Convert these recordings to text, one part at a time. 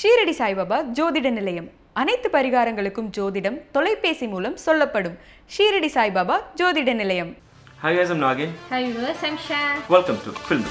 ஷீரடி சாய்பாபா ஜோதிட நிலையம் அனைத்து பரிகாரங்களுக்கும் ஜோதிடம் தொலைபேசி மூலம் சொல்லப்படும் ஷீரடி சாய்பாபா ஜோதிட நிலையம் Hi guys, I'm Nagin. Hi viewers, I'm Shah. Welcome to Film.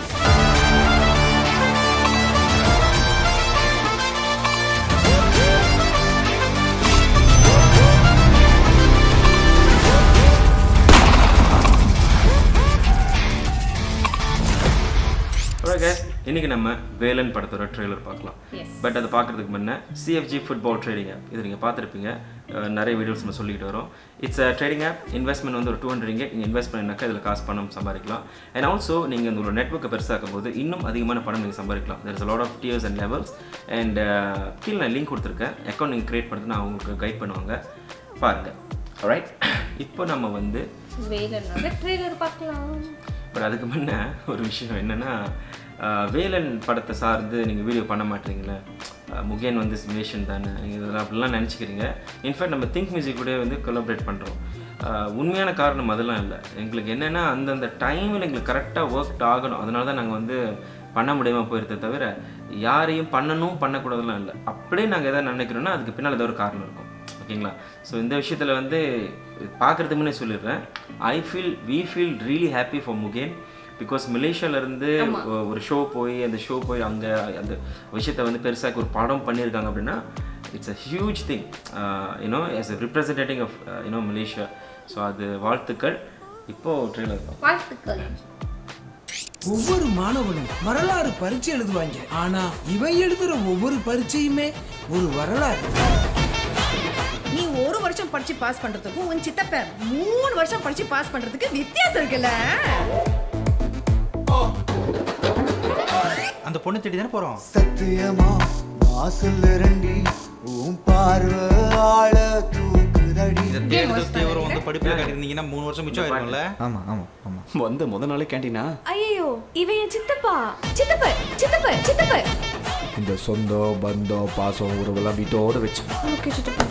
Alright guys, இன்னைக்கு நம்ம வேலன் படத்தோட ட்ரெய்லர் பார்க்கலாம் Yes. பட் அதை பார்க்கறதுக்கு முன்ன சிஎஃப்ஜி ஃபுட்பால் ட்ரேடிங் ஆப் இது நீங்கள் பார்த்துருப்பீங்க அஹ் நிறைய வீடியோஸ் நம்ம சொல்லிட்டு வரோம் it's a trading app investment வந்து ஒரு டூ ஹண்ட்ரட் நீங்கள் இன்வெஸ்ட் பண்ணினாக்கா இதில் காசு பணம் சம்பாதிக்கலாம் அண்ட் ஆல்சோ நீங்கள் இந்த ஒரு நெட்ஒர்க்கை பெருசாக்கும் போது இன்னும் அதிகமான பணம் நீங்கள் சம்பாதிக்கலாம் there is lot of tiers and levels and கீழே நான் லிங்க் கொடுத்துருக்கேன் அக்கௌண்ட் நீங்கள் க்ரியேட் பண்ணுறது நான் உங்களுக்கு கைட் பண்ணுவாங்க பாருங்கள் ரைட் இப்போ நம்ம வந்து வேலனோட ட்ரெய்லர் பார்க்கலாம் பட் அதுக்கு முன்ன ஒரு விஷயம் என்னென்னா வேலன் படத்தை சார்ந்து நீங்கள் வீடியோ பண்ண மாட்டீங்களே அஹ் முகேன் வந்து சிமுலேஷன் தானே நீங்கள் இதெல்லாம் அப்படிலாம் நினச்சிக்கிறீங்க இன்ஃபேக்ட் நம்ம திங்க் மியூசிக் கூட வந்து கொலாபரேட் பண்ணுறோம் உண்மையான காரணம் அதெல்லாம் இல்லை எங்களுக்கு என்னென்னா அந்தந்த டைமில் எங்களுக்கு கரெக்டாக ஒர்க் ஆகணும் அதனால தான் நாங்கள் வந்து பண்ண முடியாமல் போயிருந்தே தவிர யாரையும் பண்ணணும் பண்ணக்கூடாதுலாம் இல்லை அப்படியே நாங்கள் எதாவது நினைக்கிறோன்னா அதுக்கு பின்னால் ஏதோ ஒரு காரணம் இருக்கும் ஓகேங்களா ஸோ இந்த விஷயத்தில் வந்து பார்க்குறதுக்கு முன்னே சொல்லிடுறேன் I feel we feel really happy for Mugen because மலேசியாவிலேருந்து ஒரு ஷோ போய் அந்த ஷோ போய் அங்கே அந்த விஷயத்தை வந்து பெருசாக ஒரு படம் பண்ணியிருக்காங்க அப்படின்னா it's a huge thing you know as a representing of you know Malaysia so அது வாழ்த்துக்கள் இப்போது ட்ரெயிலர் தான் வாழ்த்துக்கள் ஒவ்வொரு மாணவனும் வரலாறு பரீட்சை எழுதுவாங்க ஆனா இவன் எழுதுற ஒவ்வொரு பரீட்சையுமே ஒரு வரலாறு நீ ஒரு வருஷம் படிச்சு பாஸ் பண்றதுக்கும் உன் சித்தப்ப மூணு வருஷம் படிச்சு பாஸ் பண்றதுக்கு வித்தியாசம் இருக்குல்ல அந்த பொண்ணு தேடி தானே போறோம் சத்தியமா வாசல் இரண்டி உன் பார்வை ஆள தூக்குதடி இதை தேடுதல் தீவிரம் வந்து படிப்புல கட்டிருந்தீங்கன்னா மூணு வருஷம் மிச்சம் ஆயிருக்கும்ல ஆமா ஆமா ஆமா வந்த முத நாளே கேண்டீனா ஐயோ இவன் என் சித்தப்பா சித்தப்ப சித்தப்ப சித்தப்ப இந்த சொந்தம் பந்தம் பாசம் உறவெல்லாம் வீட்டோட வச்சு ஓகே சித்தப்பா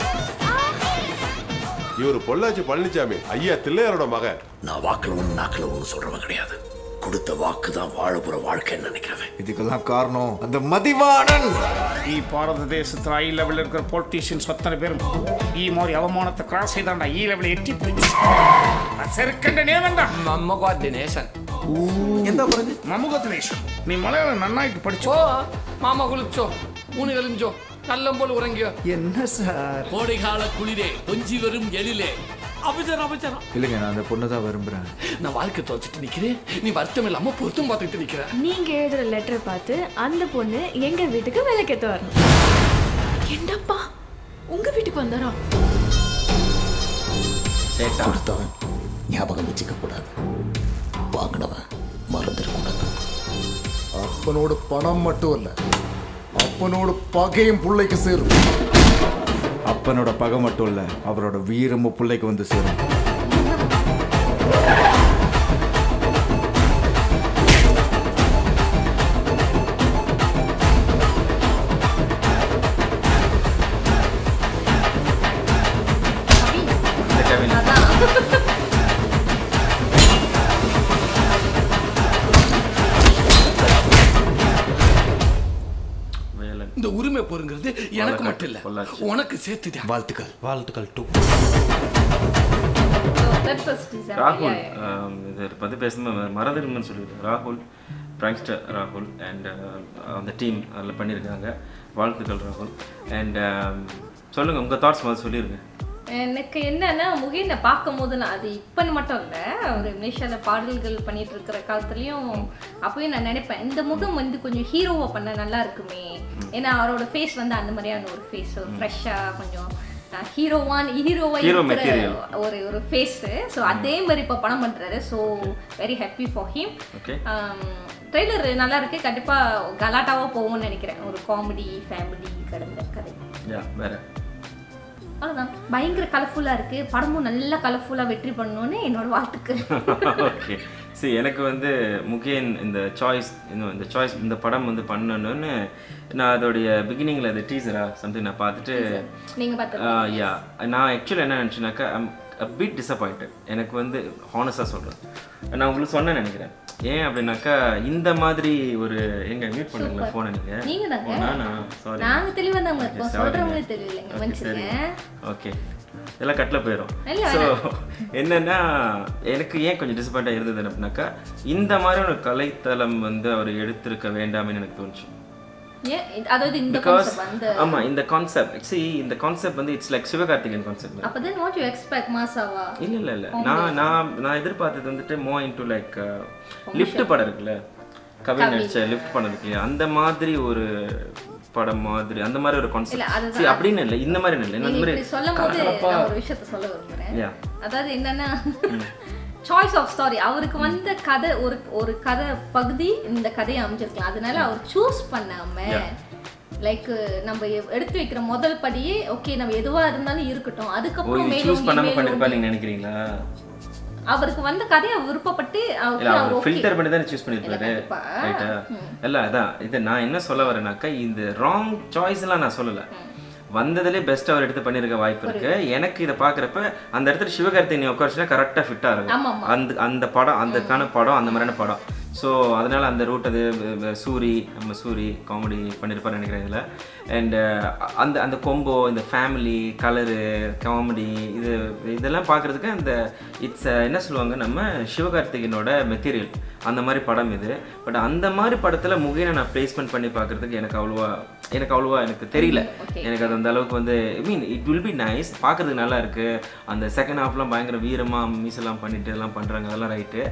இவர் பொள்ளாச்சி பழனிசாமி ஐயா தில்லையாரோட மகன் நான் வாக்குல ஒன்று நாக்கில் ஒன்று சொல்றவன் கிடையாது கொடுத்த வாக்கு தான் வாழப்புற வாழ்க்கைன்னு நினைக்கிறவன் இதுக்கெல்லாம் காரணம் அந்த மதிவாணன் ಈ ಭಾರತ ದೇಶದ ಈ ಲೆವೆಲ್ இருக்கிற பொலிட்டீஷியன்ஸ் அத்தனை பேரும் ಈ மாதிரி அவமானத்தை கிராஸ் செய்தாண்டா ಈ ಲೆವೆಲ್ எட்டி பிடிச்சு செருக்கண்ட நேவன்டா மம்மகா தினேசன் எந்த பிறகு மமுக தினேஷன் நீ மலையாளம் நன்னாய்க்கு படிச்சோ மாமா குளிச்சோ மூணு கழிஞ்சோ நல்ல போல் உறங்கியோ என்ன சார் கோடைகால குளிரே கொஞ்சி வரும் எழிலே அபிச்சாரம் அபிச்சாரம் இல்லைங்க நான் அந்த பொண்ணை தான் விரும்புறேன் நான் வாழ்க்கை துவச்சிட்டு நிக்கிறேன் நீ வருத்தம் இல்லாம பொருத்தம் பார்த்துக்கிட்டு நிக்கிற நீங்க எழுதுற லெட்டரை பார்த்து அந்த பொண்ணு எங்க வீட்டுக்கு விலைக்கேத்த வரணும் என்னப்பா உங்க வீட்டுக்கு வந்தாரா சேட்டா கொடுத்தவன் ஞாபகம் வச்சுக்க கூடாது வாங்கினவன் மறந்துடக்கூடாது அப்பனோட பணம் மட்டும் இல்ல அப்பனோட பகையும் பிள்ளைக்கு சேரும் அப்பனோட பகை மட்டும் இல்ல அவரோட வீரமும் பிள்ளைக்கு வந்து சேரும் இந்த கவின் வேலன் இந்த உரிமை போருங்கிறது எனக்கு மட்டும் இல்ல பொள்ளாச்சி. உனக்கு சேர்த்துதான் வாழ்த்துக்கள் வாழ்த்துக்கள் டூ தட் ஃபர்ஸ்ட் இஸ் ராகுல் ஆம், இதை பற்றி பேசும்போது மறந்துடுங்கன்னு சொல்லியிருக்கேன் ராகுல் பிராங்ஸ்டர் ராகுல் அண்ட் அந்த டீம் அதில் பண்ணியிருக்காங்க வாழ்த்துக்கள் ராகுல் அண்ட் சொல்லுங்கள் உங்கள் தாட்ஸ் முதல்ல சொல்லிடுங்க எனக்கு என்னன்னா முகினை பார்க்கும் போது நான் அது இப்பன்னு மட்டும் இல்லை ஒரு மலேசியால பாடல்கள் பண்ணிட்டு இருக்கிற காலத்துலயும் அப்பயும் நான் நினைப்பேன் இந்த முகம் வந்து கொஞ்சம் ஹீரோவா பண்ண நல்லா இருக்குமே ஏன்னா அவரோட ஃபேஸ் வந்து அந்த மாதிரியான ஒரு ஃபேஸ் ஒரு ஃப்ரெஷ்ஷா கொஞ்சம் ஹீரோவான் ஹீரோவா Hero இருக்கிற material. ஒரு ஒரு ஃபேஸ் ஸோ அதே மாதிரி இப்போ படம் பண்றாரு so very happy for him okay trailer நல்லா இருக்கு கண்டிப்பா கலாட்டாவா போகும்னு நினைக்கிறேன் ஒரு காமெடி ஃபேமிலி கடந்த கதை யா வேற அவ்வளோதான் பயங்கர கலர்ஃபுல்லாக இருக்குது படமும் நல்லா கலர்ஃபுல்லாக வெற்றி பண்ணணும்னு என்னோட வாழ்த்துக்கு ஓகே சரி எனக்கு வந்து முகேன் இந்த சாய்ஸ் இந்த இந்த சாய்ஸ் இந்த படம் வந்து பண்ணணும்னு நான் அதோடைய பிகினிங்கில் அந்த டீசரா சம்திங் நான் பார்த்துட்டு நீங்க பார்த்து யா நான் ஆக்சுவலி என்ன நினச்சேனாக்கா பிட் டிசப்பாயிண்டட் எனக்கு வந்து ஹானஸ்டாக சொல்கிறேன் நான் உங்களுக்கு சொன்னேன் நினைக்கிறேன் ஏன் அப்படின்னாக்கா இந்த மாதிரி ஒரு எங்க மியூட் பண்ணுங்களா ஃபோனை நீங்கள் நீங்க தாங்க நானா சாரி நாங்க தெளிவா தான் இருக்கோம் Okay, sorry. சொல்றவங்களே தெரியலங்க Okay, சரி மன்னிச்சுங்க ஓகே எல்லாம் கட்டில் போயிடும் இல்ல, ஸோ என்னன்னா எனக்கு ஏன் கொஞ்சம் டிசப்பாயிண்டாக இருந்தது அப்படின்னாக்கா இந்த மாதிரி ஒரு கலைத்தளம் வந்து அவர் எடுத்திருக்க வேண்டாம்னு எனக்கு தோணுச்சு ஏன் இது- அதாவது இந்த பிகாஸ் கான்செப்ட் அந்த ஆமா இந்த கான்செப்ட் see இந்த கான்செப்ட் வந்து இட்ஸ் லைக் சிவகார்த்திகேயன் கான்செப்ட் அப்பதான் வாட் யூ எக்ஸ்பெக்ட் மாசாவா இல்ல இல்ல இல்ல நான் நான் நான் எதிர்பார்த்தது வந்துட்டு மோ இன்டு லைக் லிஃப்ட் படம் இருக்குல்ல கவின் கவின். நடிச்ச லிஃப்ட் படம் இருக்கு இல்லையா அந்த மாதிரி ஒரு படம் மாதிரி அந்த மாதிரி ஒரு இல்ல, கான்செப்ட் அதுதான். சரி அப்படின்னு இல்லை இந்த மாதிரி இல்லை இந்த நீங்க மாதிரி இப்படி சொல்லும் போது கலகலப்பா- நான் ஒரு விஷயத்த சொல்ல விரும்புறேன் Yeah. அதாவது என்னன்னா சாய்ஸ் ஆஃப் ஸ்டாரி அவருக்கு வந்த கதை ஒரு ஒரு கதை பகுதி இந்த கதையை அமைஞ்சிருக்கலாம் அதனால அவர் சூஸ் பண்ணாம Yeah. லைக் நம்ம எ- எடுத்து வைக்கிற முதல் படியே ஓகே நம்ம எதுவா இருந்தாலும் இருக்கட்டும் ஓ அதுக்கப்புறம் இது மேலும் சூஸ் பண்ணாம மேலும் பண்ணிருப்பா நீங்க நினைக்கிறீங்களா அவருக்கு வந்த கதையை அவர் விருப்பப்பட்டு அவருக்கு இல்ல அவர் அவர் okay. ஃபில்டர் பண்ணி தானே சூஸ் பண்ணிருப்பாரு இல்ல, கண்டிப்பா. ரைட்டா இல்ல அதான் இது நான் என்ன சொல்ல வரேனாக்கா இந்த ராங் சாய்ஸ்லாம் நான் சொல்லல வந்ததுலேயே பெஸ்ட் அவர் எடுத்து பண்ணிருக்க வாய்ப்பு இருக்கு எனக்கு இதை பாக்குறப்ப அந்த இடத்துல சிவகார்த்திகை உட்காரிச்சுனா கரெக்டாக ஃபிட்டாக ஆமா, இருக்கும் ஆமா. அந்த அந்த படம் அதுக்கான படம் அந்த மாதிரியான படம் ஸோ அதனால அந்த ரூட் அது வ- வ- சூரி நம்ம சூரி காமெடி பண்ணியிருப்பாரு நினைக்கிறேன் இதில் அண்ட் அந்த அந்த கொம்போ இந்த ஃபேமிலி கலரு காமெடி இது இதெல்லாம் பார்க்குறதுக்கு அந்த இட்ஸ் என்ன சொல்லுவாங்க நம்ம சிவகார்த்திகேயனோட மெட்டீரியல் அந்த மாதிரி படம் இது பட் அந்த மாதிரி படத்தில் முகினை நான் ப்ளேஸ்மெண்ட் பண்ணி பார்க்குறதுக்கு எனக்கு அவ்வளோவா எனக்கு அவ்வளோவா எனக்கு தெரியல எனக்கு அது அந்த அளவுக்கு வந்து I mean it will be nice பார்க்குறதுக்கு நல்லா இருக்கு அந்த செகண்ட் ஹாஃப்லாம் பயங்கர வீரமாக மீசெல்லாம் பண்ணிட்டு எல்லாம் பண்ணுறாங்க அதெல்லாம் ரைட்டு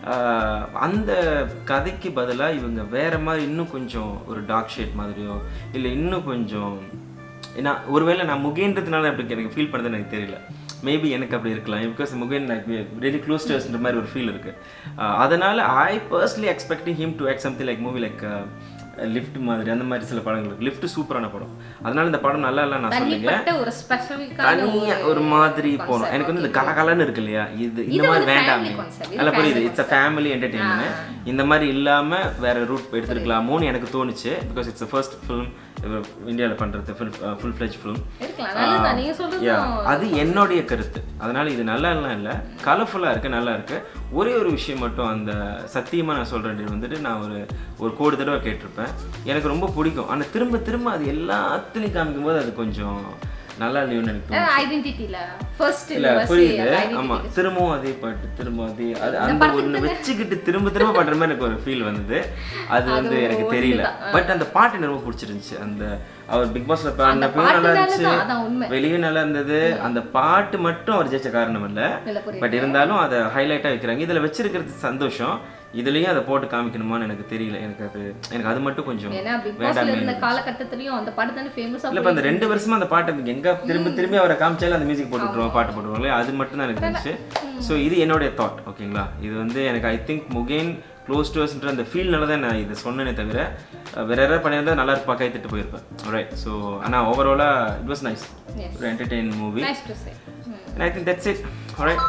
அந்த கதைக்கு பதிலாக இவங்க வேற மாதிரி இன்னும் கொஞ்சம் ஒரு டார்க் ஷேட் மாதிரியோ இல்லை இன்னும் கொஞ்சம் ஏன்னா ஒருவேளை நான் முகேன்றதுனால அப்படி எனக்கு ஃபீல் பண்ணது எனக்கு தெரியல மேபி எனக்கு அப்படி இருக்கலாம் because Mugen like ready close டுன்ற மாதிரி ஒரு ஃபீல் இருக்கு அஹ் அதனால I personally expecting him to act something like movie like Lift மாதிரி அந்த மாதிரி சில படங்கள் இருக்கு லிஃப்ட் சூப்பரான படம் அதனால இந்த படம் நல்லா இல்லை நான் சொல்லுங்க தனிப்பட்ட ஒரு ஸ்பெசிஃபிக்கான தனியா ஒரு மாதிரி போகணும் எனக்கு வந்து இந்த கலகலன்னு இருக்கு இல்லையா இது இந்த இது மாதிரி வந்து வேண்டாமே family concept. இது அல்ல புரியுது family it's a family entertainment இந்த மாதிரி இல்லாம வேற ரூட் எடுத்துருக்கலாமோன்னு எனக்கு தோணுச்சு பிகாஸ் இட்ஸ் ஃபர்ஸ்ட் ஃபிலிம் இந்தியாவில் பண்றது ஃபுல் ஃபுல் ஃபிளெஜ் ஃபிலிம் இருக்கலாம் நல்லதுதான் நீங்க சொல்றதும் அது என்னுடைய கருத்து அதனால இது நல்லா எல்லாம் இல்லை கலர்ஃபுல்லாக இருக்கு நல்லா இருக்கு ஒரே ஒரு விஷயம் மட்டும் அந்த சத்தியமாக நான் சொல்கிறேன் வந்துட்டு நான் ஒரு ஒரு கோடி தடவை கேட்டிருப்பேன் எனக்கு ரொம்ப பிடிக்கும் ஆனால் திரும்ப திரும்ப அது எல்லாத்துலையும் காமிக்கும் போது அது கொஞ்சம் நல்லா இல்லையோன்னு எனக்கு தோணுச்சு. ஐடென்டிட்டில ஃபர்ஸ்ட் இல்ல புரியுது ஆமா திரும்பவும் அதே பாட்டு திரும்ப அதே அது அந்த ஒண்ணு வச்சுக்கிட்டு திரும்ப திரும்ப பண்ற மாதிரி எனக்கு ஒரு ஃபீல் வந்தது அது வந்து எனக்கு தெரியல பட் அந்த பாட்டு எனக்கு ரொம்ப பிடிச்சிருந்துச்சு அந்த அவர் பிக் பாஸ்ல பாடினப்பவும் நல்லா இருந்துச்சு பாட்டுனால தான், அதான் உண்மை. வெளியே நல்லா இருந்தது அந்த பாட்டு மட்டும் அவர் ஜெயிச்ச காரணம் இல்ல இல்ல, புரியுது. பட் இருந்தாலும் அதை ஹைலைட்டா வைக்கிறாங்க இதுல வச்சிருக்கிறது சந்தோஷம் இதுலயும் அதை போட்டு காமிக்கணுமான்னு எனக்கு தெரியல எனக்கு அது எனக்கு அது மட்டும் கொஞ்சம் ஏன்னா பிக் பாஸ்ல வேண்டாமே இருந்த காலகட்டத்திலயும் அந்த படம் தானே ஃபேமஸா இல்ல இப்ப அந்த ரெண்டு வருஷமா அந்த பாட்டு எங்க திரும்ப திரும்பி அவரை காமிச்சாலும் அந்த மியூசிக் போட்டு விட்டுருவோம் பாட்டு போட்டுருவாங்களே அது மட்டும் தான் எனக்கு இருந்துச்சு ஸோ இது என்னுடைய தாட் ஓகேங்களா இது வந்து எனக்கு I think Mugen close to அஸ்ன்ற அந்த ஃபீல்னால தான் நான் இதை சொன்னேனே தவிர அஹ், வேற யாராவது பண்ணியிருந்தா நல்லா இருப்பா கை தட்டு போயிருப்பேன் ரைட் ஸோ ஆனால் ஓவராலாக இட் வாஸ் நைஸ் Yes. ஒரு entertain movie nice to say I think that's it right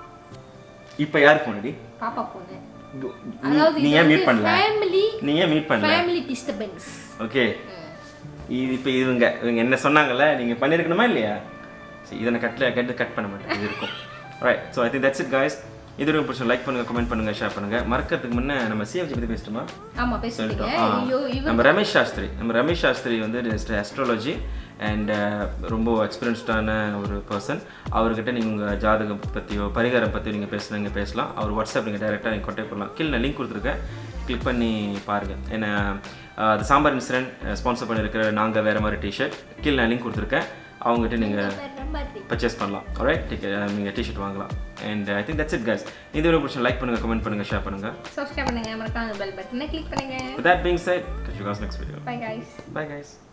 இப்போ யார் ஃபோன் அடி பாப்பா போனே நீ- அதாவது நீ இது ஏன் வந்து மீட் பண்ணல ஃபேமிலி நீ ஏன் மீட் பண்ணல ஃபேமிலி டிஸ்டர்பன்ஸ் ஓகே இது இப்போ இவங்க இவங்க என்ன சொன்னாங்கல்ல நீங்கள் பண்ணியிருக்கணுமா இல்லையா சரி இதை நான் கட்டில் கட்டு கட் பண்ண மாட்டேன் இது இருக்கும் right so I think that's it guys இது வரைக்கும் பிடிச்ச லைக் பண்ணுங்க கமெண்ட் பண்ணுங்க ஷேர் பண்ணுங்க மறக்கிறதுக்கு முன்னே நம்ம சிஎஃப்ஜி பற்றி பேசிட்டோமா ஆமா பேசிட்டீங்க சொல்லிட்டோம் ஆ. ஐயோ இவர் நம்ம ரமேஷ் சாஸ்திரி நம்ம ரமேஷ் சாஸ்திரி வந்து அஸ்ட்ராலஜி அண்ட் ரொம்ப எக்ஸ்பீரியன்ஸ்டான ஒரு பர்சன் அவர்கிட்ட நீங்கள் உங்கள் ஜாதகம் பற்றியோ பரிகாரம் பற்றியோ நீங்கள் பேசுனீங்க பேசலாம் அவர் வாட்ஸ்அப் நீங்கள் டைரெக்டாக நீங்கள் கான்டாக்ட் பண்ணலாம் கீழே நான் லிங்க் கொடுத்துருக்கேன் கிளிக் பண்ணி பாருங்கள் ஏன்னா ஆஹ், அது சாம்பார் இன்சிடென்ட் ஸ்பான்சர் பண்ணியிருக்கிற நாங்கள் வேறு மாதிரி டிஷர்ட் கீழே நான் லிங்க் கொடுத்துருக்கேன் அவங்ககிட்ட நீங்கள் பர்ச்சேஸ் பண்ணலாம் ரைட் டிக்கெ நீங்கள் டிஷர்ட் வாங்கலாம் and I think that's it guys இது ஒரு பிடிச்ச லைக் பண்ணுங்கள் கமெண்ட் பண்ணுங்கள் ஷேர் பண்ணுங்கள் சப்ஸ்கிரைப் பண்ணுங்க மறக்காம பெல் பட்டனை கிளிக் பண்ணுங்க With that being said, catch you guys next video. Bye guys Bye guys.